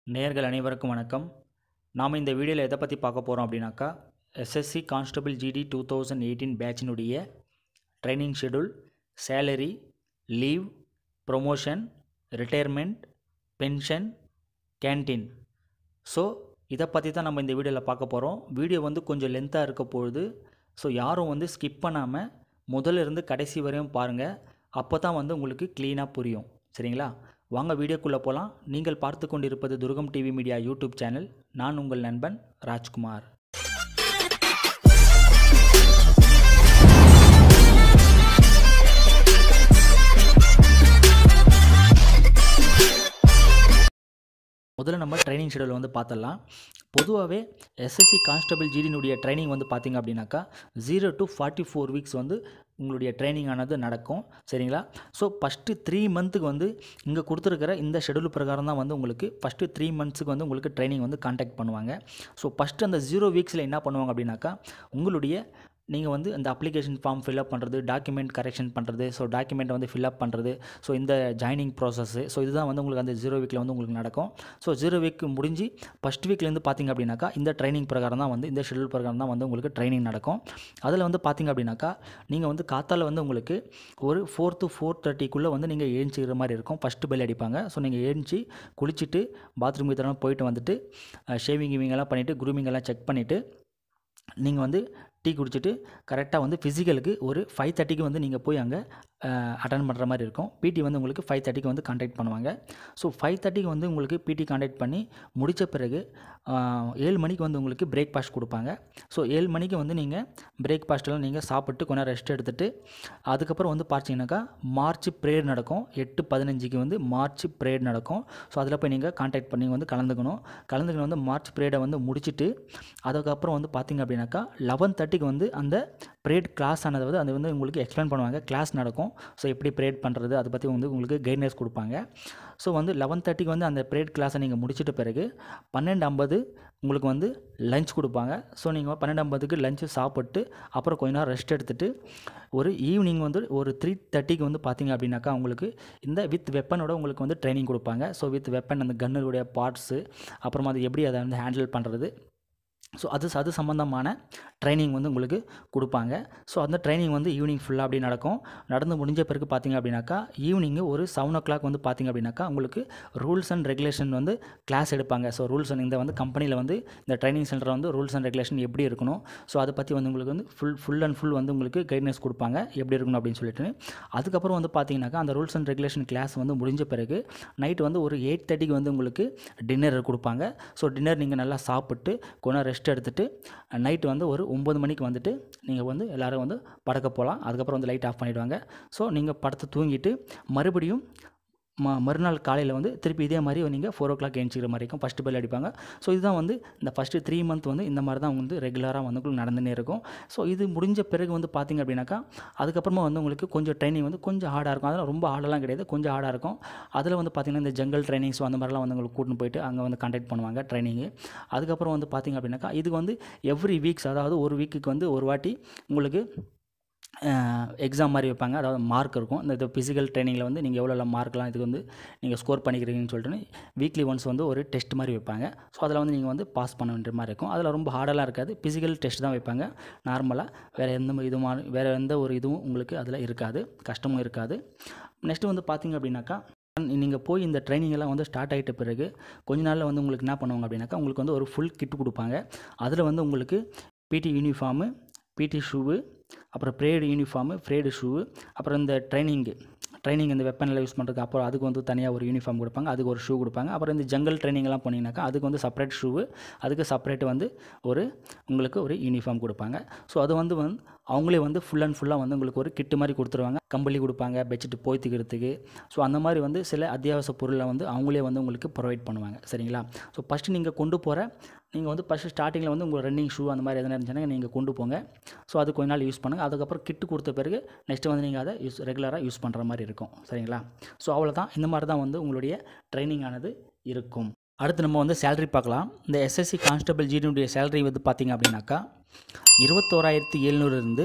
நேயர்கள் அனைவருக்கும் வணக்கம் நாம் இந்த வீடியோவில் எதை பற்றி பார்க்க போகிறோம் அப்படின்னாக்கா SSC constable GD two thousand eighteen பேட்சினுடைய training schedule salary leave promotion retirement pension canteen so இதை பற்றி தான் நம்ம இந்த வீடியோவில் பார்க்க போகிறோம் வீடியோ வந்து கொஞ்சம் லென்த்தாக இருக்க பொழுது ஸோ யாரும் வந்து ஸ்கிப் பண்ணாமல் முதல்ல இருந்து கடைசி வரையும் பாருங்கள் அப்போ தான் வந்து உங்களுக்கு க்ளீனாக புரியும் சரிங்களா வாங்க வீடியோக்குள்ளே போகலாம் நீங்கள் பார்த்து கொண்டிருப்பது Durgam TV media YouTube channel நான் உங்கள் நண்பன் ராஜ்குமார் முதல்ல நம்ம ட்ரைனிங் ஷெடியூல் வந்து பார்த்துடலாம் பொதுவாகவே எஸ்எஸ்சி கான்ஸ்டபிள் ஜிடினுடைய ட்ரைனிங் வந்து பார்த்திங்க அப்படின்னாக்கா zero to forty four weeks வந்து உங்களுடைய ட்ரைனிங் ஆனது நடக்கும் சரிங்களா ஸோ ஃபஸ்ட்டு த்ரீ மந்த்துக்கு வந்து இங்கே கொடுத்துருக்கிற இந்த ஷெடியூல் பிரகாரம் தான் வந்து உங்களுக்கு ஃபஸ்ட்டு த்ரீ மந்த்ஸுக்கு வந்து உங்களுக்கு ட்ரைனிங் வந்து காண்டாக்ட் பண்ணுவாங்க ஸோ ஃபஸ்ட்டு அந்த ஜீரோ வீக்ஸில் என்ன பண்ணுவாங்க அப்படின்னாக்கா உங்களுடைய நீங்கள் வந்து அந்த அப்ளிகேஷன் ஃபார்ம் ஃபில்அப் பண்ணுறது டாக்குமெண்ட் கரெக்ஷன் பண்ணுறது ஸோ டாக்குமெண்ட்டை வந்து ஃபில்அப் பண்ணுறது ஸோ இந்த ஜாயினிங் ப்ராசஸ்ஸு ஸோ இதுதான் வந்து உங்களுக்கு அந்த ஜீரோ வீக்கில் வந்து உங்களுக்கு நடக்கும் ஸோ ஜீரோ வீக் முடிஞ்சு ஃபஸ்ட் வீக்லேருந்து பார்த்திங்க அப்படின்னாக்கா இந்த ட்ரைனிங் பிரகாரம் தான் வந்து இந்த ஷெடியூல் பிரகாரம் தான் வந்து உங்களுக்கு ட்ரைனிங் நடக்கும் அதில் வந்து பார்த்திங்க அப்படின்னாக்கா நீங்கள் வந்து காத்தால வந்து உங்களுக்கு ஒரு ஃபோர் டு ஃபோர் தேர்ட்டிக்குள்ளே வந்து நீங்கள் எழுந்திக்கிற மாதிரி இருக்கும் ஃபஸ்ட்டு பெல் அடிப்பாங்க ஸோ நீங்கள் எழுந்துச்சி குளிச்சுட்டு பாத்ரூம் இதெல்லாம் போயிட்டு வந்துட்டு ஷேவிங் கிவிங்கெல்லாம் பண்ணிவிட்டு குரூமிங் எல்லாம் செக் பண்ணிவிட்டு நீங்கள் வந்து டீ குடிச்சிட்டு கரெக்டாக வந்து ஃபிசிக்கலுக்கு ஒரு ஃபைவ் தேர்ட்டிக்கு வந்து நீங்கள் போய் அங்கே அட்டன் பண்ணுற மாதிரி இருக்கும் பிடி வந்து உங்களுக்கு ஃபைவ் தேர்ட்டிக்கு வந்து கான்டாக்ட் பண்ணுவாங்க ஸோ ஃபைவ் தேர்ட்டிக்கு வந்து உங்களுக்கு பிடி கான்டாக்ட் பண்ணி முடித்த பிறகு ஏழு மணிக்கு வந்து உங்களுக்கு பிரேக்ஃபாஸ்ட் கொடுப்பாங்க ஸோ ஏழு மணிக்கு வந்து நீங்கள் பிரேக்ஃபாஸ்ட்டெல்லாம் நீங்கள் சாப்பிட்டு கொஞ்சம் ரெஸ்ட் எடுத்துகிட்டு அதுக்கப்புறம் வந்து பார்த்தீங்கன்னாக்கா மார்ச் ப்ரேயர் நடக்கும் எட்டு பதினஞ்சுக்கு வந்து மார்ச் ப்ரேயர் நடக்கும் ஸோ அதில் போய் நீங்கள் கான்டாக்ட் பண்ணி வந்து கலந்துக்கணும் கலந்துக்கணும் வந்து மார்ச் ப்ரேயரை வந்து முடிச்சுட்டு அதுக்கப்புறம் வந்து பார்த்திங்க அப்படின்னாக்கா லெவன் தேர்ட்டிக்கு வந்து அந்த ப்ரேட் கிளாஸ் ஆனது வந்து அது வந்து உங்களுக்கு எக்ஸ்பிளைன் பண்ணுவாங்க கிளாஸ் நடக்கும் ஸோ எப்படி ப்ரேட் பண்ணுறது அதை பற்றி வந்து உங்களுக்கு கைட்னைஸ் கொடுப்பாங்க ஸோ வந்து லெவன் தேர்ட்டிக்கு வந்து அந்த ப்ரேட் கிளாஸை நீங்கள் முடிச்சிட்ட பிறகு பன்னெண்டு ஐம்பது உங்களுக்கு வந்து லஞ்ச் கொடுப்பாங்க ஸோ நீங்கள் பன்னெண்டு ஐம்பதுக்கு லஞ்சு சாப்பிட்டு அப்புறம் கொஞ்ச நேரம் ரெஸ்ட் எடுத்துகிட்டு ஒரு ஈவினிங் வந்து ஒரு த்ரீ தேர்ட்டிக்கு வந்து பார்த்தீங்க அப்படின்னாக்கா உங்களுக்கு இந்த வித் வெப்பனோட உங்களுக்கு வந்து ட்ரைனிங் கொடுப்பாங்க ஸோ வித் வெப்பன் அந்த கன்னுடைய பார்ட்ஸு அப்புறமா அது எப்படி அதை வந்து ஹேண்டில் பண்ணுறது ஸோ அது அது சம்மந்தமான ட்ரைனிங் வந்து உங்களுக்கு கொடுப்பாங்க ஸோ அந்த ட்ரைனிங் வந்து ஈவினிங் ஃபுல்லாக அப்படி நடக்கும் நடந்து முடிஞ்ச பிறகு பார்த்திங்க அப்படின்னாக்கா ஈவினிங்கு ஒரு செவன் ஓ கிளாக் வந்து பார்த்திங்க அப்படின்னாக்கா உங்களுக்கு ரூல்ஸ் அண்ட் ரெகுலேஷன் வந்து கிளாஸ் எடுப்பாங்க ஸோ ரூல்ஸ் அண்ட் இந்த வந்து கம்பெனியில் வந்து இந்த ட்ரைனிங் சென்டர் வந்து ரூல்ஸ் அண்ட் ரெகுலேஷன் எப்படி இருக்கணும் ஸோ அதை பற்றி வந்து உங்களுக்கு வந்து ஃபுல் ஃபுல் அண்ட் ஃபுல் வந்து உங்களுக்கு கைட்னஸ் கொடுப்பாங்க எப்படி இருக்கணும் அப்படின்னு சொல்லிட்டு அதுக்கப்புறம் வந்து பார்த்திங்கனாக்கா அந்த ரூல்ஸ் அண்ட் ரெகுலேஷன் கிளாஸ் வந்து முடிஞ்ச பிறகு நைட் வந்து ஒரு எயிட் தேர்ட்டிக்கு வந்து உங்களுக்கு டின்னர் கொடுப்பாங்க ஸோ டின்னர் நீங்கள் நல்லா சாப்பிட்டு கொஞ்சம் ரெஸ்ட் எடுத்துகிட்டு நைட்டு வந்து ஒரு ஒம்பது மணிக்கு வந்துட்டு நீங்கள் வந்து எல்லோரும் வந்து படுக்க போகலாம் அதுக்கப்புறம் வந்து லைட் ஆஃப் பண்ணிவிடுவாங்க ஸோ நீங்கள் படுத்து தூங்கிட்டு மறுபடியும் ம மறுநாள் காலையில் வந்து திருப்பி இதே மாதிரி நீங்கள் ஃபோர் ஓ கிளாக் எழுந்திக்கிற மாதிரி இருக்கும் ஃபஸ்ட்டு பெல் அடிப்பாங்க ஸோ இதுதான் வந்து இந்த ஃபஸ்ட்டு த்ரீ மந்த் வந்து இந்த மாதிரி தான் வந்து ரெகுலராக வந்து உங்களுக்கு நடந்துனே இருக்கும் ஸோ இது முடிஞ்ச பிறகு வந்து பார்த்திங்க அப்படின்னாக்கா அதுக்கப்புறமா வந்து உங்களுக்கு கொஞ்சம் ட்ரைனிங் வந்து கொஞ்சம் ஹார்டாக இருக்கும் அதெல்லாம் ரொம்ப ஹார்டெல்லாம் கிடையாது கொஞ்சம் ஹார்டாக இருக்கும் அதில் வந்து பார்த்திங்கன்னா இந்த ஜங்கல் ட்ரைனிங் ஸோ அந்த மாதிரிலாம் வந்து உங்களுக்கு கூட்டின்னு போயிட்டு அங்கே வந்து கண்டக்ட் பண்ணுவாங்க ட்ரைனிங்கு அதுக்கப்புறம் வந்து பார்த்திங்க அப்படின்னாக்கா இதுக்கு வந்து எவ்ரி வீக்ஸ் அதாவது ஒரு வீக்குக்கு வந்து ஒரு வாட்டி உங்களுக்கு எக்ஸாம் மாதிரி வைப்பாங்க அதாவது மார்க் இருக்கும் இந்த ஃபிசிக்கல் ட்ரைனிங்கில் வந்து நீங்கள் எவ்வளோ மார்க்லாம் இதுக்கு வந்து நீங்கள் ஸ்கோர் பண்ணிக்கிறீங்கன்னு சொல்லிட்டு வீக்லி ஒன்ஸ் வந்து ஒரு டெஸ்ட் மாதிரி வைப்பாங்க ஸோ அதில் வந்து நீங்கள் வந்து பாஸ் பண்ண வேண்டிய மாதிரி இருக்கும் அதில் ரொம்ப ஹார்டெல்லாம் இருக்காது ஃபிசிக்கல் டெஸ்ட் தான் வைப்பாங்க நார்மலாக வேறு எந்த இதுமான வேறு எந்த ஒரு இதுவும் உங்களுக்கு அதில் இருக்காது கஷ்டமும் இருக்காது நெக்ஸ்ட்டு வந்து பார்த்திங்க அப்படின்னாக்கா நீங்கள் போய் இந்த ட்ரைனிங் எல்லாம் வந்து ஸ்டார்ட் ஆகிட்ட பிறகு கொஞ்ச நாளில் வந்து உங்களுக்கு என்ன பண்ணுவாங்க அப்படின்னாக்கா உங்களுக்கு வந்து ஒரு ஃபுல் கிட் கொடுப்பாங்க அதில் வந்து உங்களுக்கு பிடி யூனிஃபார்மு பிடி ஷூவு அப்புறம் ப்ரேடு யூனிஃபார்மு ப்ரேடு ஷூவு அப்புறம் இந்த ட்ரைனிங்கு ட்ரைனிங் இந்த வெப்பனில் யூஸ் பண்ணுறதுக்கு அப்புறம் அதுக்கு வந்து தனியாக ஒரு யூனிஃபார்ம் கொடுப்பாங்க அதுக்கு ஒரு ஷூ கொடுப்பாங்க அப்புறம் இந்த ஜங்கல் ட்ரைனிங்லாம் போனீங்கன்னாக்கா அதுக்கு வந்து செப்பரேட் ஷூவு அதுக்கு செப்பரேட் வந்து ஒரு உங்களுக்கு ஒரு யூனிஃபார்ம் கொடுப்பாங்க ஸோ அது வந்து வந்து அவங்களே வந்து ஃபுல் அண்ட் ஃபுல்லாக வந்து உங்களுக்கு ஒரு கிட்டு மாதிரி கொடுத்துருவாங்க கம்பளி கொடுப்பாங்க பெட்ஷீட் போய்த்துக்கிறதுக்கு ஸோ அந்த மாதிரி வந்து சில அத்தியாவசிய பொருளை வந்து அவங்களே வந்து உங்களுக்கு ப்ரொவைட் பண்ணுவாங்க சரிங்களா ஸோ ஃபஸ்ட்டு நீங்கள் கொண்டு போகிற நீங்கள் வந்து ஃபஸ்ட்டு ஸ்டார்டிங்கில் வந்து உங்கள் ரன்னிங் ஷூ அந்த மாதிரி எதனா இருந்துச்சுன்னா நீங்கள் கொண்டு போங்க ஸோ அது கொஞ்ச நாள் யூஸ் பண்ணுங்கள் அதுக்கப்புறம் கிட்டு கொடுத்த பிறகு நெக்ஸ்ட்டு வந்து நீங்கள் அதை யூஸ் ரெகுலராக யூஸ் பண்ணுற மாதிரி இருக்கும் சரிங்களா ஸோ அவ்வளோதான் இந்த மாதிரி தான் வந்து உங்களுடைய ட்ரைனிங் ஆனது இருக்கும் அடுத்து நம்ம வந்து சேலரி பார்க்கலாம் இந்த எஸ்எஸ்சி கான்ஸ்டபிள் ஜிடியுடைய சேலரி வந்து பார்த்திங்க அப்படின்னாக்கா இருபத்தோராயிரத்தி எழுநூறுலேருந்து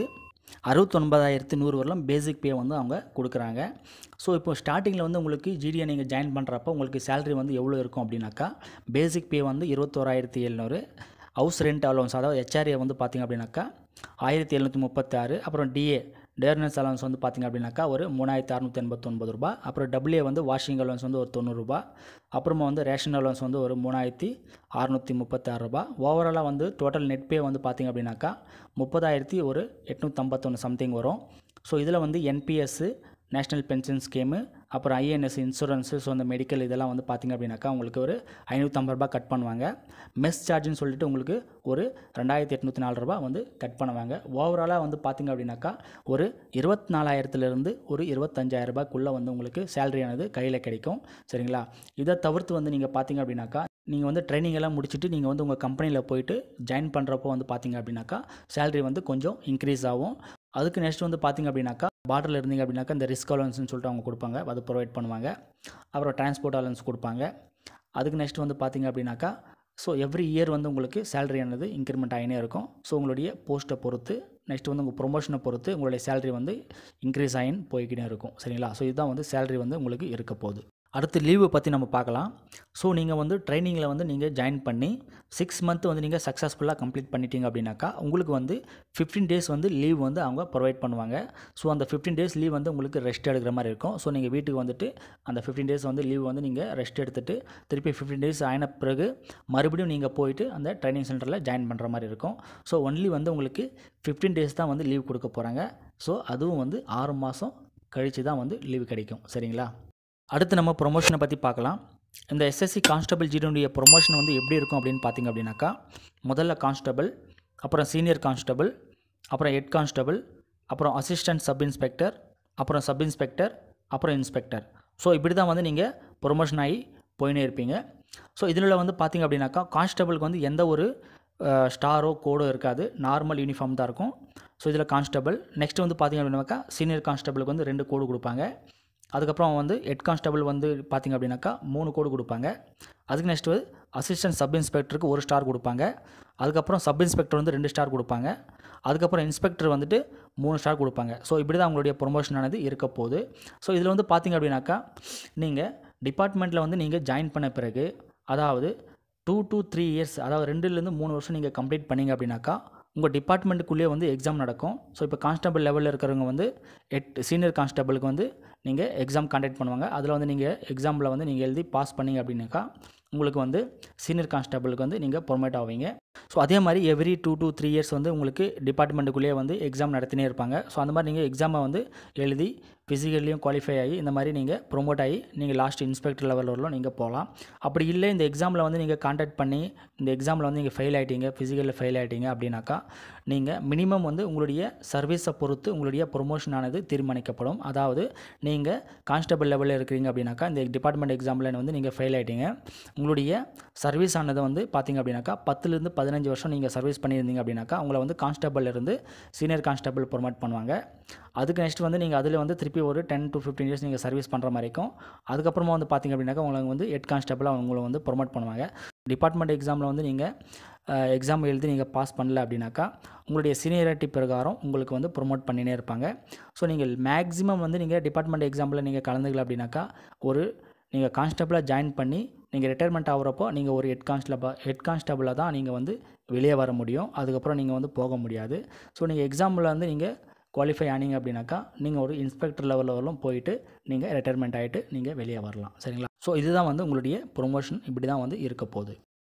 அறுபத்தொன்பதாயிரத்து நூறு வரலாம் பேசிக் பே வந்து அவங்க கொடுக்குறாங்க ஸோ இப்போ ஸ்டார்டிங்கில் வந்து உங்களுக்கு ஜிடியை நீங்கள் ஜாயின் பண்ணுறப்ப உங்களுக்கு சேலரி வந்து எவ்வளோ இருக்கும் அப்படின்னாக்கா பேசிக் பே வந்து இருபத்தோராயிரத்தி எழுநூறு ஹவுஸ் ரெண்ட் அலவன்ஸ் அதாவது ஹெச்ஆர்ஏ வந்து பார்த்திங்க அப்படின்னாக்கா ஆயிரத்தி எழுநூற்றி முப்பத்தாறு அப்புறம் டிஏ டேர்னஸ் அலவன்ஸ் வந்து பார்த்திங்க அப்படின்னாக்கா ஒரு மூணாயிரத்தி அறநூற்றி எண்பத்தொன்பது ரூபா அப்புறம் டபிள்யூஏ வந்து வாஷிங் அலவன்ஸ் வந்து ஒரு தொண்ணூறுரூபா அப்புறமா வந்து ரேஷன் அலவன்ஸ் வந்து ஒரு மூணாயிரத்தி அறநூற்றி முப்பத்தாறு ரூபா ஓவராலாக வந்து டோட்டல் நெட் பே வந்து பார்த்திங்க அப்படின்னாக்கா முப்பதாயிரத்தி ஒரு எட்நூற்றம்பத்தொன்று சம்திங் வரும் ஸோ இதில் வந்து என்பிஎஸ்ஸு நேஷ்னல் பென்ஷன் ஸ்கீமு அப்புறம் ஐஎன்எஸ் இன்சூரன்ஸு ஸோ அந்த மெடிக்கல் இதெல்லாம் வந்து பார்த்திங்க அப்படின்னாக்கா உங்களுக்கு ஒரு ஐநூற்றம்பது ரூபா கட் பண்ணுவாங்க மெஸ் சார்ஜ்னு சொல்லிட்டு உங்களுக்கு ஒரு ரெண்டாயிரத்தி எட்நூற்றி நாலு ரூபா வந்து கட் பண்ணுவாங்க ஓவராலாக வந்து பார்த்திங்க அப்படின்னாக்கா ஒரு இருபத்தி நாலாயிரத்துலேருந்து ஒரு இருபத்தஞ்சாயிரம் ரூபாய்க்குள்ளே வந்து உங்களுக்கு சேலரியானது கையில் கிடைக்கும் சரிங்களா இதை தவிர்த்து வந்து நீங்கள் பார்த்திங்க அப்படின்னாக்கா நீங்கள் வந்து ட்ரைனிங் எல்லாம் முடிச்சுட்டு நீங்கள் வந்து உங்கள் கம்பெனியில் போயிட்டு ஜாயின் பண்ணுறப்போ வந்து பார்த்தீங்க அப்படின்னாக்கா சேலரி வந்து கொஞ்சம் இன்க்ரீஸ் ஆகும் அதுக்கு நெக்ஸ்ட் வந்து பார்த்திங்க அப்படின்னாக்கா பார்டரில் இருந்தீங்க அப்படின்னாக்கா இந்த ரிஸ்க் அலவன்ஸ்னு சொல்லிட்டு அவங்க கொடுப்பாங்க அது ப்ரொவைட் பண்ணுவாங்க அப்புறம் டிரான்ஸ்போர்ட் அலவன்ஸ் கொடுப்பாங்க அதுக்கு நெக்ஸ்ட் வந்து பார்த்திங்க அப்படின்னாக்கா ஸோ எவ்ரி இயர் வந்து உங்களுக்கு சேலரியானது இன்க்ரிமெண்ட் ஆகினே இருக்கும் ஸோ உங்களுடைய போஸ்ட்டை பொறுத்து நெக்ஸ்ட் வந்து உங்கள் ப்ரொமோஷனை பொறுத்து உங்களுடைய சேலரி வந்து இன்க்ரீஸ் ஆகின்னு போய்கிட்டே இருக்கும் சரிங்களா ஸோ இதுதான் வந்து சேலரி வந்து உங்களுக்கு இருக்க போகுது அடுத்து லீவு பற்றி நம்ம பார்க்கலாம் ஸோ நீங்கள் வந்து ட்ரைனிங்கில் வந்து நீங்கள் ஜாயின் பண்ணி சிக்ஸ் மந்த் வந்து நீங்கள் சக்ஸஸ்ஃபுல்லாக கம்ப்ளீட் பண்ணிட்டீங்க அப்படின்னாக்கா உங்களுக்கு வந்து ஃபிஃப்டீன் டேஸ் வந்து லீவ் வந்து அவங்க ப்ரொவைட் பண்ணுவாங்க ஸோ அந்த ஃபிஃப்டீன் டேஸ் லீவ் வந்து உங்களுக்கு ரெஸ்ட் எடுக்கிற மாதிரி இருக்கும் ஸோ நீங்கள் வீட்டுக்கு வந்துட்டு அந்த ஃபிஃப்டீன் டேஸ் வந்து லீவ் வந்து நீங்கள் ரெஸ்ட் எடுத்துகிட்டு திருப்பி ஃபிஃப்டீன் டேஸ் ஆன பிறகு மறுபடியும் நீங்கள் போயிட்டு அந்த ட்ரைனிங் சென்டரில் ஜாயின் பண்ணுற மாதிரி இருக்கும் ஸோ ஒன்லி வந்து உங்களுக்கு ஃபிஃப்டீன் டேஸ் தான் வந்து லீவ் கொடுக்க போகிறாங்க ஸோ அதுவும் வந்து ஆறு மாதம் கழித்து தான் வந்து லீவ் கிடைக்கும் சரிங்களா அடுத்து நம்ம ப்ரொமோஷனை பற்றி பார்க்கலாம் இந்த எஸ்எஸ்சி கான்ஸ்டபிள் ஜீரோனுடைய ப்ரொமோஷன் வந்து எப்படி இருக்கும் அப்படின்னு பார்த்தீங்க அப்படின்னாக்கா முதல்ல கான்ஸ்டபிள் அப்புறம் சீனியர் கான்ஸ்டபிள் அப்புறம் ஹெட் கான்ஸ்டபிள் அப்புறம் அசிஸ்டன்ட் சப் இன்ஸ்பெக்டர் அப்புறம் சப் இன்ஸ்பெக்டர் அப்புறம் இன்ஸ்பெக்டர் ஸோ இப்படி தான் வந்து நீங்கள் ப்ரொமோஷன் ஆகி போயினே இருப்பீங்க ஸோ இதில் வந்து பார்த்திங்க அப்படின்னாக்கா கான்ஸ்டபிளுக்கு வந்து எந்த ஒரு ஸ்டாரோ கோடோ இருக்காது நார்மல் யூனிஃபார்ம் தான் இருக்கும் ஸோ இதில் கான்ஸ்டபிள் நெக்ஸ்ட் வந்து பார்த்திங்க அப்படின்னாக்கா சீனியர் கான்ஸ்டபிளுக்கு வந்து ரெண்டு கோடு கொடுப்பாங்க அதுக்கப்புறம் வந்து ஹெட் கான்ஸ்டபிள் வந்து பார்த்திங்க அப்படின்னாக்கா மூணு கோடு கொடுப்பாங்க அதுக்கு நெக்ஸ்ட் வந்து அசிஸ்டன்ட் சப் இன்ஸ்பெக்டருக்கு ஒரு ஸ்டார் கொடுப்பாங்க அதுக்கப்புறம் சப் இன்ஸ்பெக்டர் வந்து ரெண்டு ஸ்டார் கொடுப்பாங்க அதுக்கப்புறம் இன்ஸ்பெக்டர் வந்துட்டு மூணு ஸ்டார் கொடுப்பாங்க ஸோ இப்படி தான் உங்களுடைய ப்ரொமோஷனானது இருக்க போகுது ஸோ இதில் வந்து பார்த்திங்க அப்படின்னாக்கா நீங்கள் டிபார்ட்மெண்ட்டில் வந்து நீங்கள் ஜாயின் பண்ண பிறகு அதாவது டூ to த்ரீ இயர்ஸ் அதாவது ரெண்டுலேருந்து மூணு வருஷம் நீங்கள் கம்ப்ளீட் பண்ணீங்க அப்படின்னாக்கா உங்கள் டிபார்ட்மெண்ட்டுக்குள்ளேயே வந்து எக்ஸாம் நடக்கும் ஸோ இப்போ கான்ஸ்டபிள் லெவலில் இருக்கிறவங்க வந்து எட் சீனியர் கான்ஸ்டபிளுக்கு வந்து நீங்கள் எக்ஸாம் கான்டாக்ட் பண்ணுவாங்க அதில் வந்து நீங்கள் எக்ஸாமில் வந்து நீங்கள் எழுதி பாஸ் பண்ணீங்க அப்படின்னாக்கா உங்களுக்கு வந்து சீனியர் கான்ஸ்டபிளுக்கு வந்து நீங்கள் ப்ரொமோட் ஆவீங்க ஸோ அதே மாதிரி every two to three years வந்து உங்களுக்கு டிபார்ட்மெண்ட்டுக்குள்ளேயே வந்து எக்ஸாம் நடத்தினே இருப்பாங்க ஸோ அந்த மாதிரி நீங்கள் எக்ஸாமை வந்து எழுதி ஃபிசிக்கல்லையும் குவாலிஃபை ஆகி இந்த மாதிரி நீங்கள் ப்ரொமோட் ஆகி நீங்கள் லாஸ்ட் இன்ஸ்பெக்டர் லெவல் வரலாம் நீங்கள் போகலாம் அப்படி இல்லை இந்த எக்ஸாமில் வந்து நீங்கள் கான்டாக்ட் பண்ணி இந்த எக்ஸாமில் வந்து நீங்கள் ஃபெயில் ஆகிட்டீங்க ஃபிசிக்கலில் ஃபெயில் ஆகிட்டீங்க அப்படின்னாக்கா நீங்கள் மினிமம் வந்து உங்களுடைய சர்வீஸை பொறுத்து உங்களுடைய ப்ரொமோஷன் ஆனது தீர்மானிக்கப்படும் அதாவது நீங்கள் கான்ஸ்டபிள் லெவலில் இருக்கிறீங்க அப்படின்னாக்கா இந்த டிபார்ட்மெண்ட் எக்ஸாமில் வந்து நீங்கள் ஃபெயில் ஆகிட்டீங்க உங்களுடைய சர்வீஸ் ஆனது வந்து பார்த்தீங்க அப்படின்னாக்கா பத்துலேருந்து பதினஞ்சு வருஷம் நீங்கள் சர்வீஸ் பண்ணியிருந்தீங்க அப்படின்னாக்கா உங்களை வந்து கான்ஸ்டபிள் இருந்து சீனியர் கான்ஸ்டபிள் ப்ரொமோட் பண்ணுவாங்க அதுக்கு நெக்ஸ்ட் வந்து நீங்கள் அதில் வந்து திருப்பி ஒரு டென் to ஃபிஃப்டீன் இயர்ஸ் நீங்கள் சர்வீஸ் பண்ணுற மாதிரி இருக்கும் அதுக்கப்புறமா வந்து பார்த்தீங்க அப்படின்னாக்கா உங்களுக்கு வந்து ஹெட் கான்ஸ்டபிளாக உங்களை வந்து ப்ரொமோட் பண்ணுவாங்க டிபார்ட்மெண்ட் எக்ஸாமில் வந்து நீங்கள் எக்ஸாம் எழுதி நீங்கள் பாஸ் பண்ணல அப்படின்னாக்கா உங்களுடைய சீனியரிட்டி பிரகாரம் உங்களுக்கு வந்து ப்ரொமோட் பண்ணினே இருப்பாங்க ஸோ நீங்கள் மேக்ஸிமம் வந்து நீங்கள் டிபார்ட்மெண்ட் எக்ஸாமில் நீங்கள் கலந்துக்கல அப்படின்னாக்கா ஒரு நீங்கள் கான்ஸ்டபிளாக ஜாயின் பண்ணி நீங்கள் ரிட்டையர்மெண்ட் ஆகிறப்போ நீங்கள் ஒரு ஹெட் கான்ஸ்டபிள் ஹெட் கான்ஸ்டபிளாக தான் நீங்கள் வந்து வெளியே வர முடியும் அதுக்கப்புறம் நீங்கள் வந்து போக முடியாது ஸோ நீங்கள் எக்ஸாமில் வந்து நீங்கள் குவாலிஃபை ஆனீங்க அப்படின்னாக்கா நீங்கள் ஒரு இன்ஸ்பெக்டர் லெவலில் வரலும் போயிட்டு நீங்கள் ரிட்டையர்மெண்ட் ஆகிட்டு நீங்கள் வெளியே வரலாம் சரிங்களா ஸோ இதுதான் வந்து உங்களுடைய ப்ரொமோஷன் இப்படி தான் வந்து இருக்க போகுது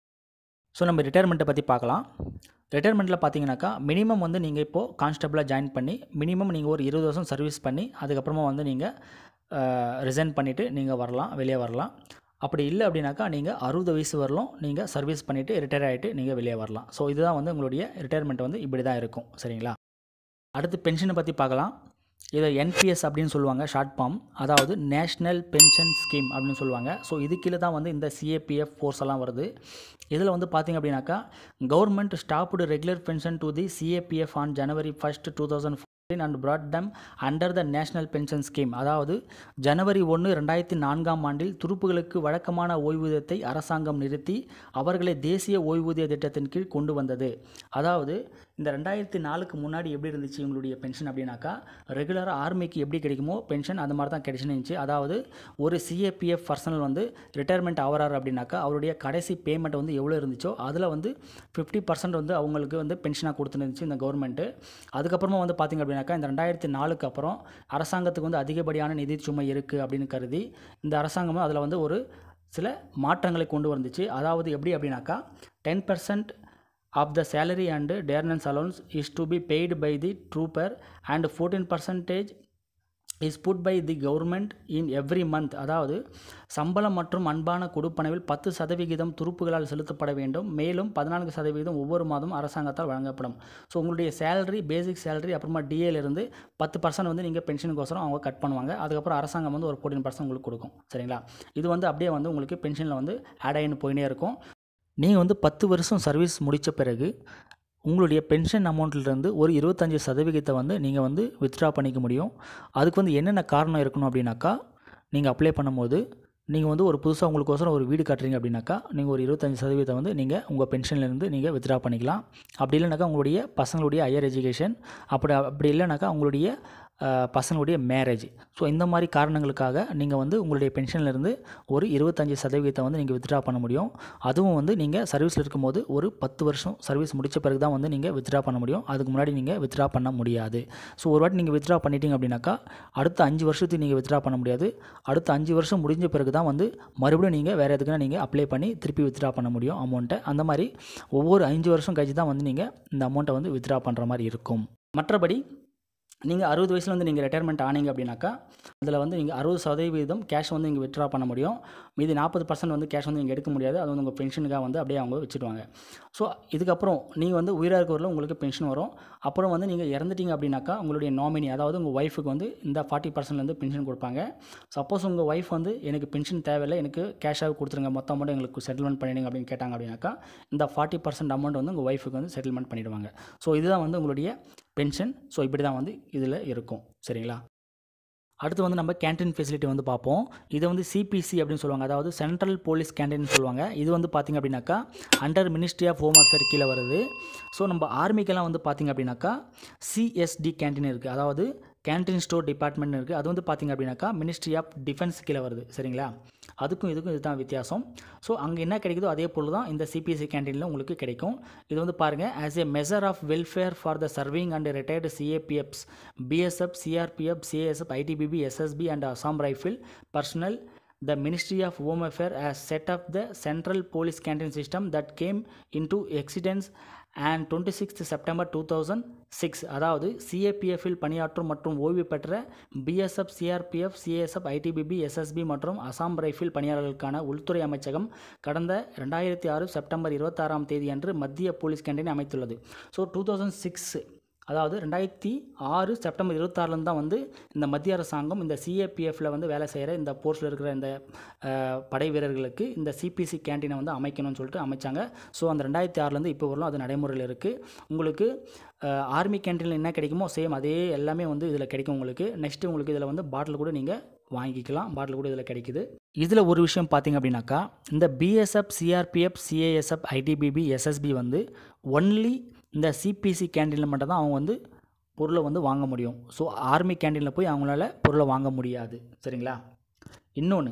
ஸோ நம்ம ரிட்டையர்மெண்ட்டை பற்றி பார்க்கலாம் ரிட்டையர்மெண்ட்டில் பார்த்தீங்கன்னாக்கா மினிமம் வந்து நீங்கள் இப்போது கான்ஸ்டபிளாக ஜாயின் பண்ணி மினிமம் நீங்கள் ஒரு இருபது வருஷம் சர்வீஸ் பண்ணி அதுக்கப்புறமா வந்து நீங்கள் ரிசைன் பண்ணிவிட்டு நீங்கள் வரலாம் வெளியே வரலாம் அப்படி இல்லை அப்படின்னாக்கா நீங்கள் அறுபது வயசு வரலும் நீங்கள் சர்வீஸ் பண்ணிவிட்டு ரிட்டையர் ஆகிட்டு நீங்கள் வெளியே வரலாம் ஸோ இதுதான் வந்து உங்களுடைய ரிட்டையர்மெண்ட் வந்து இப்படி தான் இருக்கும் சரிங்களா அடுத்து பென்ஷனை பற்றி பார்க்கலாம் இதை என்பிஎஸ் அப்படின்னு சொல்லுவாங்க ஷார்ட் ஃபார்ம் அதாவது நேஷ்னல் பென்ஷன் ஸ்கீம் அப்படின்னு சொல்லுவாங்க ஸோ இது கீழே தான் வந்து இந்த சிஏபிஎஃப் ஃபோர்ஸ் எல்லாம் வருது இதில் வந்து பார்த்திங்க அப்படின்னாக்கா government stopped regular pension to the CAPF on January first two thousand and brought them under the national pension scheme அதாவது ஜனவரி ஒன்று ரெண்டாயிரத்தி நான்காம் ஆண்டில் துருப்புகளுக்கு வழக்கமான ஓய்வூதியத்தை அரசாங்கம் நிறுத்தி அவர்களை தேசிய ஓய்வூதிய திட்டத்தின் கீழ் கொண்டு வந்தது அதாவது இந்த ரெண்டாயிரத்தி நாலுக்கு முன்னாடி எப்படி இருந்துச்சு உங்களுடைய பென்ஷன் அப்படின்னாக்கா ரெகுலராக ஆர்மிக்கு எப்படி கிடைக்குமோ பென்ஷன் அந்த மாதிரி தான் கிடைச்சுன்னு இருந்துச்சு அதாவது ஒரு சிஏபிஎஃப் பர்சனல் வந்து ரிட்டையர்மெண்ட் ஆகிறாரு அப்படின்னாக்கா அவருடைய கடைசி பேமெண்ட் வந்து எவ்வளோ இருந்துச்சோ அதில் வந்து ஃபிஃப்டி பர்சன்ட் வந்து அவங்களுக்கு வந்து பென்ஷனாக கொடுத்துருந்துச்சு இந்த கவர்மெண்ட்டு அதுக்கப்புறமா வந்து பார்த்திங்க அப்படின்னாக்கா இந்த ரெண்டாயிரத்தி நாலுக்கு அப்புறம் அரசாங்கத்துக்கு வந்து அதிகப்படியான நிதி சுமை இருக்குது அப்படின்னு கருதி இந்த அரசாங்கமும் அதில் வந்து ஒரு சில மாற்றங்களை கொண்டு வந்துச்சு அதாவது எப்படி அப்படின்னாக்கா ten percent of the salary and dearness allowance is to be paid by the trooper and 14 percentage is put by the government in every month அதாவது சம்பளம் மற்றும் அன்பான கொடுப்பனவில் பத்து சதவிகிதம் துருப்புகளால் செலுத்தப்பட வேண்டும் மேலும் பதினான்கு சதவிகிதம் ஒவ்வொரு மாதம் அரசாங்கத்தால் வழங்கப்படும் ஸோ உங்களுடைய சேலரி பேசிக் சேலரி அப்புறமா டிஏலேருந்து பத்து பர்சன்ட் வந்து நீங்கள் பென்ஷனுக்கோசரம் அவங்க கட் பண்ணுவாங்க அதுக்கப்புறம் அரசாங்கம் வந்து ஒரு ஃபோர்டீன் பர்சன்ட் உங்களுக்கு கொடுக்கும் சரிங்களா இது வந்து அப்படியே வந்து உங்களுக்கு பென்ஷனில் வந்து ஆட் ஆகின்னு போயினே இருக்கும் நீங்கள் வந்து பத்து வருஷம் சர்வீஸ் முடித்த பிறகு உங்களுடைய பென்ஷன் அமௌண்ட்லேருந்து ஒரு இருபத்தஞ்சி சதவிகிதத்தை வந்து நீங்கள் வந்து வித்ட்ரா பண்ணிக்க முடியும் அதுக்கு வந்து என்னென்ன காரணம் இருக்கணும் அப்படின்னாக்கா நீங்கள் அப்ளை பண்ணும்போது நீங்கள் வந்து ஒரு புதுசாக உங்களுக்கோசரம் ஒரு வீடு கட்டுறீங்க அப்படின்னாக்கா நீங்கள் ஒரு இருபத்தஞ்சி சதவீதம் வந்து நீங்கள் உங்கள் பென்ஷன்லேருந்து நீங்கள் வித்ட்ரா பண்ணிக்கலாம் அப்படி இல்லைனாக்கா உங்களுடைய பசங்களுடைய ஹையர் எஜுகேஷன் அப்படி அப்படி இல்லைனாக்கா உங்களுடைய அஹ், பசங்களுடைய மேரேஜ் ஸோ இந்த மாதிரி காரணங்களுக்காக நீங்கள் வந்து உங்களுடைய பென்ஷன்லேருந்து ஒரு இருபத்தஞ்சி சதவீதத்தை வந்து நீங்கள் வித்ட்ரா பண்ண முடியும் அதுவும் வந்து நீங்கள் சர்வீஸில் இருக்கும்போது ஒரு பத்து வருஷம் சர்வீஸ் முடித்த பிறகு தான் வந்து நீங்கள் வித்ட்ரா பண்ண முடியும் அதுக்கு முன்னாடி நீங்கள் வித்ட்ரா பண்ண முடியாது ஸோ ஒரு வாட்டி நீங்கள் வித்ட்ரா பண்ணிட்டீங்க அப்படின்னாக்கா அடுத்த அஞ்சு வருஷத்துக்கு நீங்கள் வித்ட்ரா பண்ண முடியாது அடுத்த அஞ்சு வருஷம் முடிஞ்ச பிறகு தான் வந்து மறுபடியும் நீங்கள் வேறு எதுக்குன்னா நீங்கள் அப்ளை பண்ணி திருப்பி வித்ட்ரா பண்ண முடியும் அமௌண்ட்டை அந்த மாதிரி ஒவ்வொரு அஞ்சு வருஷம் கழிச்சு தான் வந்து நீங்கள் இந்த அமௌண்ட்டை வந்து வித்ட்ரா பண்ணுற மாதிரி இருக்கும் மற்றபடி நீங்கள் அறுபது வயசில் வந்து நீங்கள் ரிட்டையர்மெண்ட் ஆனீங்க அப்படின்னாக்கா அதில் வந்து நீங்கள் அறுபது சதவீதம் கேஷ் வந்து நீங்கள் வித்ட்ரா பண்ண முடியும் மீதி நாற்பது பர்சன்ட் வந்து கேஷ் வந்து நீங்கள் எடுக்க முடியாது அது வந்து உங்கள் பென்ஷனுக்காக வந்து அப்படியே அவங்க வச்சுடுவாங்க ஸோ இதுக்கப்புறம் நீங்கள் வந்து உயிராக இருக்கிறவரில் உங்களுக்கு பென்ஷன் வரும் அப்புறம் வந்து நீங்கள் இறந்துட்டீங்க அப்படின்னாக்கா உங்களுடைய நாமினி அதாவது உங்கள் ஒய்ஃபுக்கு வந்து இந்த ஃபார்ட்டி பர்சன்ட்லேருந்து பென்ஷன் கொடுப்பாங்க சப்போஸ் உங்கள் ஒய்ஃப் வந்து எனக்கு பென்ஷன் தேவையில்லை எனக்கு கேஷாக கொடுத்துருங்க மொத்த அமௌண்ட் எங்களுக்கு செட்டில்மெண்ட் பண்ணிடுங்க அப்படின்னு கேட்டாங்க அப்படின்னாக்கா இந்த ஃபார்ட்டி பர்சன்ட் அமௌண்ட் வந்து உங்கள் ஒய்ஃபுக்கு வந்து செட்டில்மெண்ட் பண்ணிடுவாங்க ஸோ இதுதான் வந்து உங்களுடைய பென்ஷன் ஸோ இப்படி தான் வந்து இதில் இருக்கும் சரிங்களா அடுத்து வந்து நம்ம கேண்டீன் ஃபெசிலிட்டி வந்து பார்ப்போம் இது வந்து சிபிசி அப்படின்னு சொல்லுவாங்க அதாவது சென்ட்ரல் போலீஸ் கேண்டீன் சொல்லுவாங்க இது வந்து பார்த்திங்க அப்படின்னாக்கா under ministry of home affair கீழே வருது ஸோ நம்ம ஆர்மிக்கெல்லாம் வந்து பார்த்திங்க அப்படின்னாக்கா சிஎஸ்டி கேண்டீன் இருக்குது அதாவது கேண்டீன் ஸ்டோர் டிபார்ட்மெண்ட் இருக்குது அது வந்து பார்த்திங்க அப்படின்னாக்கா மினிஸ்ட்ரி ஆஃப் டிஃபென்ஸ் கீழே வருது சரிங்களா அதுக்கும் இதுக்கும் இதுதான் வித்தியாசம் ஸோ அங்கே என்ன கிடைக்குதோ அதே பொருள் தான் இந்த சிபிஎஸ்சி கேண்டீனில் உங்களுக்கு கிடைக்கும் இது வந்து பாருங்கள் as a measure of welfare for the serving and retired CAPFs BSF CRPF CASF ITBP SSB and Assam rifle personnel the Ministry of Home Affairs has set up the Central Police Canteen System that came into existence and 26th September two thousand six அதாவது சிஏபிஎஃப்பில் பணியாற்றும் மற்றும் ஓய்வு பெற்ற BSF CRPF CASF ITBP SSB மற்றும் Assam rifle பணியாளர்களுக்கான உள்துறை அமைச்சகம் கடந்த ரெண்டாயிரத்தி ஆறு செப்டம்பர் இருபத்தாறாம் தேதி அன்று மத்திய போலீஸ் கேண்டீன் அமைத்துள்ளது ஸோ டூ தௌசண்ட் சிக்ஸ் அதாவது ரெண்டாயிரத்தி ஆறு செப்டம்பர் இருபத்தாறுலேருந்து தான் வந்து இந்த மத்திய அரசாங்கம் இந்த சிஏபிஎஃப்பில் வந்து வேலை செய்கிற இந்த போர்ஸில் இருக்கிற இந்த அஹ், படை வீரர்களுக்கு இந்த சிபிசி கேண்டீனை வந்து அமைக்கணும்னு சொல்லிட்டு அமைச்சாங்க ஸோ அந்த ரெண்டாயிரத்தி ஆறுலேருந்து இப்போ வரலும் அது நடைமுறையில் இருக்குது உங்களுக்கு ஆர்மி கேண்டீனில் என்ன கிடைக்குமோ சேம் அதே எல்லாமே வந்து இதில் கிடைக்கும் உங்களுக்கு நெக்ஸ்ட்டு உங்களுக்கு இதில் வந்து பாட்டில் கூட நீங்கள் வாங்கிக்கலாம் பாட்டில் கூட இதில் கிடைக்குது இதில் ஒரு விஷயம் பார்த்தீங்க அப்படின்னாக்கா இந்த BSF CRPF CASF ITBP SSB வந்து ஒன்லி இந்த சிபிசி கேண்டீனில் மட்டும் தான் அவங்க வந்து பொருளை வந்து வாங்க முடியும் ஸோ ஆர்மி கேண்டீனில் போய் அவங்களால பொருளை வாங்க முடியாது சரிங்களா இன்னொன்று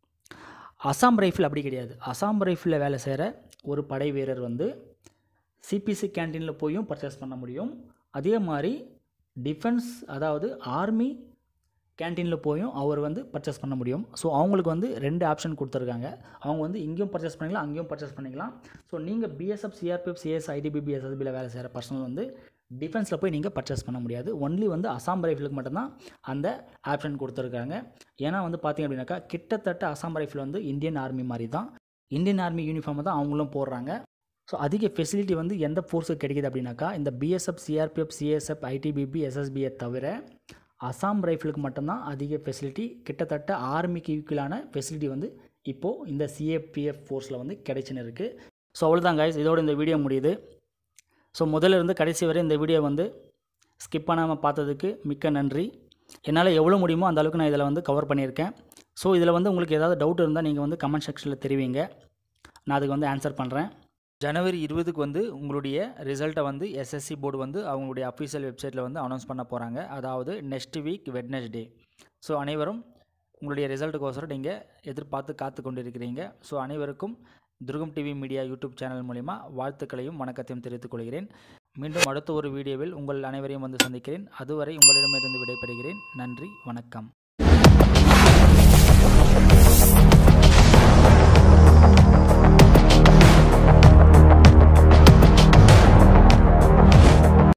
அசாம் ரைஃபிள் அப்படி கிடையாது அசாம் ரைஃபிளில் வேலை செய்கிற ஒரு படை வீரர் வந்து சிபிசி கேண்டீனில் போயும் பர்ச்சேஸ் பண்ண முடியும் அதே மாதிரி டிஃபென்ஸ் அதாவது ஆர்மி கேண்டீனில் போயும் அவர் வந்து பர்ச்சேஸ் பண்ண முடியும் ஸோ அவங்களுக்கு வந்து ரெண்டு ஆப்ஷன் கொடுத்துருக்காங்க அவங்க வந்து இங்கேயும் பர்ச்சேஸ் பண்ணிக்கலாம் அங்கேயும் பர்ச்சேஸ் பண்ணிக்கலாம் ஸோ நீங்கள் பிஎஸ்எஃப் சிஆர்பிஎஃப் சிஎஸ் ஐடிபிபி எஸ்எஸ்பியில் வேலை செய்கிற பர்சனல் வந்து டிஃபென்ஸில் போய் நீங்கள் பர்ச்சேஸ் பண்ண முடியாது ஒன்லி வந்து அசாம் ரைஃபிளுக்கு மட்டும்தான் அந்த ஆப்ஷன் கொடுத்துருக்காங்க ஏன்னா வந்து பார்த்திங்க அப்படின்னாக்கா கிட்டத்தட்ட அசாம் ரைஃபிள் வந்து இந்தியன் ஆர்மி மாதிரி தான் இந்தியன் ஆர்மி யூனிஃபார்மை தான் அவங்களும் போடுறாங்க ஸோ அதிக ஃபெசிலிட்டி வந்து எந்த ஃபோர்ஸுக்கு கிடைக்குது அப்படின்னாக்கா இந்த பிஎஸ்எஃப் சிஆர்பிஎஃப் சிஎஸ்எஃப் ஐடிபிபி எஸ்எஸ்பியை தவிர அசாம் ரைஃபிளுக்கு மட்டும்தான் அதிக ஃபெசிலிட்டி கிட்டத்தட்ட ஆர்மிக்கு ஈக்குவலான ஃபெசிலிட்டி வந்து இப்போது இந்த சிஏபிஎஃப் ஃபோர்ஸில் வந்து கிடைச்சின்னு இருக்குது ஸோ அவ்வளோதான் guys இதோட இந்த வீடியோ முடியுது ஸோ முதல்ல இருந்து கடைசி வரை இந்த வீடியோ வந்து ஸ்கிப் பண்ணாமல் பார்த்ததுக்கு மிக்க நன்றி என்னால் எவ்வளோ முடியுமோ அந்த அளவுக்கு நான் இதில் வந்து கவர் பண்ணியிருக்கேன் ஸோ இதில் வந்து உங்களுக்கு ஏதாவது டவுட் இருந்தால் நீங்கள் வந்து கமெண்ட் செக்ஷனில் தெரிவிங்க நான் அதுக்கு வந்து ஆன்சர் பண்ணுறேன் ஜனவரி இருபதுக்கு வந்து உங்களுடைய ரிசல்ட்டை வந்து எஸ்எஸ்சி போர்டு வந்து அவங்களுடைய அஃபீஷியல் வெப்சைட்டில் வந்து அனௌன்ஸ் பண்ண போகிறாங்க அதாவது நெக்ஸ்ட் வீக் வெட்னஸ்டே ஸோ அனைவரும் உங்களுடைய ரிசல்ட்டுக்கோசரம் நீங்கள் எதிர்பார்த்து காத்து கொண்டிருக்கிறீங்க ஸோ அனைவருக்கும் Thurugam TV media YouTube channel மூலிமா வாழ்த்துக்களையும் வணக்கத்தையும் தெரிவித்துக் கொள்கிறேன் மீண்டும் அடுத்த ஒரு வீடியோவில் உங்கள் அனைவரையும் வந்து சந்திக்கிறேன் அதுவரை உங்களிடமிருந்து விடைபெறுகிறேன் நன்றி வணக்கம்